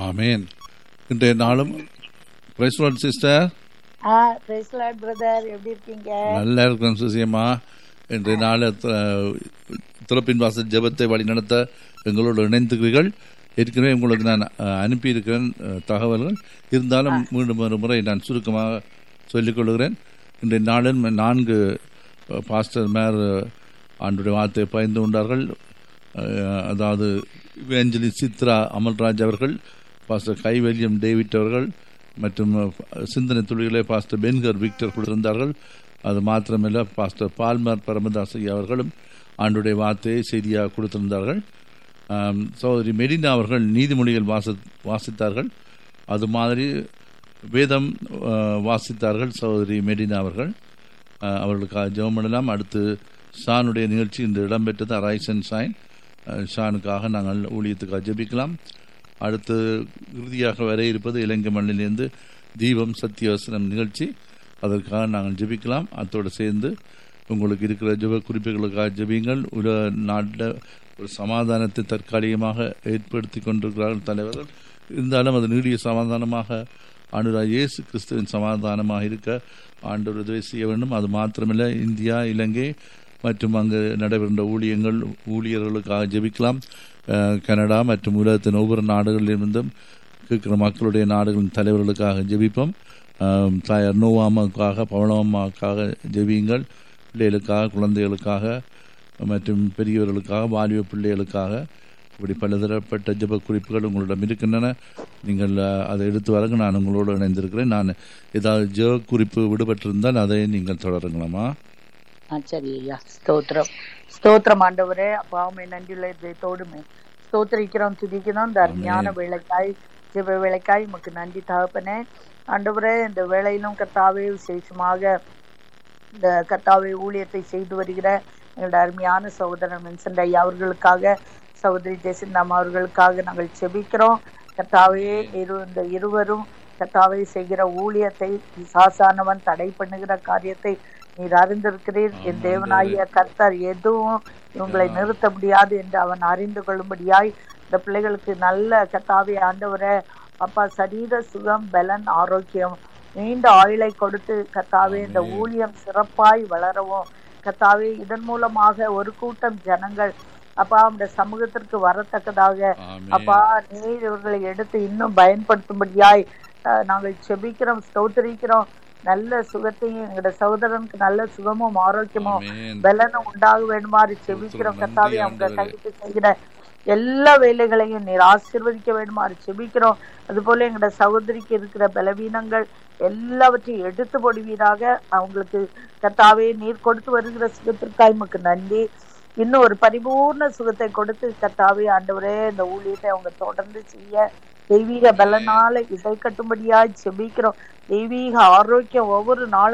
ஆமேன் இன்றைய நாளும் praise lord sister ஆ பிரைஸ் லார்ட் பிரதர் எப்படி இருக்கீங்க நல்லா இருக்கிறோம் சுசியம்மா இன்றைய நாள் திறப்பின் வாசல் ஜெபத்தை வழிநடத்த எங்களோடு இணைந்துக்கிறீர்கள் ஏற்கனவே உங்களுக்கு நான் அஹ், அனுப்பியிருக்கிறேன் அஹ், தகவல்கள் இருந்தாலும் மீண்டும் ஒரு முறை நான் சுருக்கமாக சொல்லிக் கொள்கிறேன் இன்றைய நாளில் நான்கு அஹ், பாஸ்டர் மேர் ஆண்டுடைய வார்த்தையை பயந்து கொண்டார்கள் அஹ், அதாவது இவேஞ்சலி சித்ரா அமல்ராஜ் அவர்கள் பாஸ்டர் கைவல்யம் டேவிட் அவர்கள் மற்றும் அஹ், சிந்தனை துளிகளை பாஸ்டர் பென்கர் விக்டர் கொடுத்திருந்தார்கள் அது மாத்திரமல்ல பாஸ்டர் பால்மர் பரமதாஸ் ஐயா அவர்களும் ஆண்டுடைய வார்த்தையை செய்தியாக கொடுத்திருந்தார்கள் ஆம், சகோதரி மெரினா அவர்கள் நீதிமொழிகள் வாசி வாசித்தார்கள் அது மாதிரி வேதம் அஹ், வாசித்தார்கள் சகோதரி மெரினா அவர்கள் அஹ், அவர்களுக்காக ஜெபம் பண்ணலாம் அடுத்து ஷானுடைய நிகழ்ச்சி இன்று இடம்பெற்றது அரைசன் ஷாயின் அஹ், ஷானுக்காக நாங்கள் ஊழியத்துக்காக ஜெபிக்கலாம் அடுத்து இறுதியாக வர இருப்பது இலங்கை மண்ணிலிருந்து தீபம் சத்தியவசனம் நிகழ்ச்சி அதற்காக நாங்கள் ஜெபிக்கலாம் அத்தோடு சேர்ந்து உங்களுக்கு இருக்கிற ஜெப குறிப்புகளுக்காக ஜெபியுங்கள் உலக நாட்டில் ஒரு சமாதானத்தை தற்காலிகமாக ஏற்படுத்தி கொண்டிருக்கிறார்கள் தலைவர்கள் இருந்தாலும் அது நீடிய சமாதானமாக ஆண்டுரா இயேசு கிறிஸ்துவின் சமாதானமாக இருக்க ஆண்டவர் உதவி செய்ய வேண்டும் அது மாத்திரமல்ல இந்தியா இலங்கை மற்றும் அங்கு நடைபெறுகின்ற ஊழியங்கள் ஊழியர்களுக்காக ஜெபிக்கலாம் அஹ், கனடா மற்றும் உலகத்தின் ஒவ்வொரு நாடுகளிலிருந்தும் இருக்கிற மக்களுடைய நாடுகளின் தலைவர்களுக்காக ஜெபிப்போம் அஹ், தாயார் நோவாமாவுக்காக பவளம்மாவுக்காக ஜெபியுங்கள் பிள்ளைகளுக்காக குழந்தைகளுக்காக மற்றும் பெரியவர்களுக்காக வாலிப பிள்ளைகளுக்காக இப்படி பலதரப்பட்ட ஜெப குறிப்புகள் உங்களிடம் இருக்கின்றன நீங்கள் அஹ், அதை எடுத்து வரங்க நான் உங்களோடு இணைந்திருக்கிறேன் நான் ஏதாவது ஜெப குறிப்பு விடுபட்டிருந்தால் அதை நீங்கள் தொடருங்களாமா ஆ சரி ஐயா ஸ்தோத்திரம் ஸ்தோத்திரம் ஆண்டவரே அப்பாவுமே நன்றியுள்ள இதயத்தோடுமே ஸ்தோத்திரிக்கிறோம் துதிக்கிறோம் இந்த அருமையான வேலைக்காய் ஜெப வேலைக்காய் உமக்கு நன்றி தகப்பனே ஆண்டவரே இந்த வேலையிலும் கர்த்தாவே விசேஷமாக இந்த கர்த்தாவே ஊழியத்தை செய்து வருகிற எங்களுடைய அருமையான சகோதரன் வின்சென்ட் ஐயா அவர்களுக்காக சகோதரி ஜெசிந்தாம் அவர்களுக்காக நாங்கள் செபிக்கிறோம் கர்த்தாவே இரு இந்த இருவரும் கர்த்தாவை செய்கிற ஊழியத்தை சாசானவன் தடை பண்ணுகிற காரியத்தை நீர் அறிந்திருக்கிறீர் என் தேவனாகிய கர்த்தர் எதுவும் இவங்களை நிறுத்த முடியாது என்று அவன் அறிந்து கொள்ளும்படியாய் இந்த பிள்ளைகளுக்கு நல்ல கர்த்தாவே ஆண்டவரே அப்பா சரீர சுகம் பலன் ஆரோக்கியம் நீண்ட ஆயுளை கொடுத்து கர்த்தாவே இந்த ஊழியம் சிறப்பாய் வளரவும் கர்த்தாவே இதன் மூலமாக ஒரு கூட்டம் ஜனங்கள் அப்பா அந்த சமூகத்திற்கு வரத்தக்கதாக ஆமென். அப்பா நீர் இவர்களை எடுத்து இன்னும் பயன்படுத்தும்படியாய் அஹ், நாங்கள் செபிக்கிறோம் ஸ்தோத்திரிக்கிறோம் நல்ல சுகத்தையும் எங்களோட சகோதரனுக்கு நல்ல சுகமும் ஆரோக்கியமும் ஆமென். பலனும் உண்டாக வேண்டுமாறு செபிக்கிறோம் நன்றி கர்த்தாவே அவங்க ஆண்டவரே. கைக்கு செய்கிற எல்லா வேலைகளையும் நீர் ஆசீர்வதிக்க வேண்டுமாறு செபிக்கிறோம் அதுபோல எங்களோட சகோதரிக்கு இருக்கிற பலவீனங்கள் எல்லாவற்றையும் எடுத்து போடுவீராக அவங்களுக்கு கர்த்தாவே நீர் கொடுத்து வருகிற சுகத்திற்காய் உமக்கு நன்றி இன்னும் ஒரு பரிபூர்ண சுகத்தை கொடுத்து கர்த்தாவே ஆண்டவரே இந்த ஊழியத்தை அவங்க தொடர்ந்து செய்ய தெய்வீக பலனால இசை கட்டும்படியாய் செபிக்கிறோம் தெய்வீக ஆரோக்கியம் ஒவ்வொரு நாளும்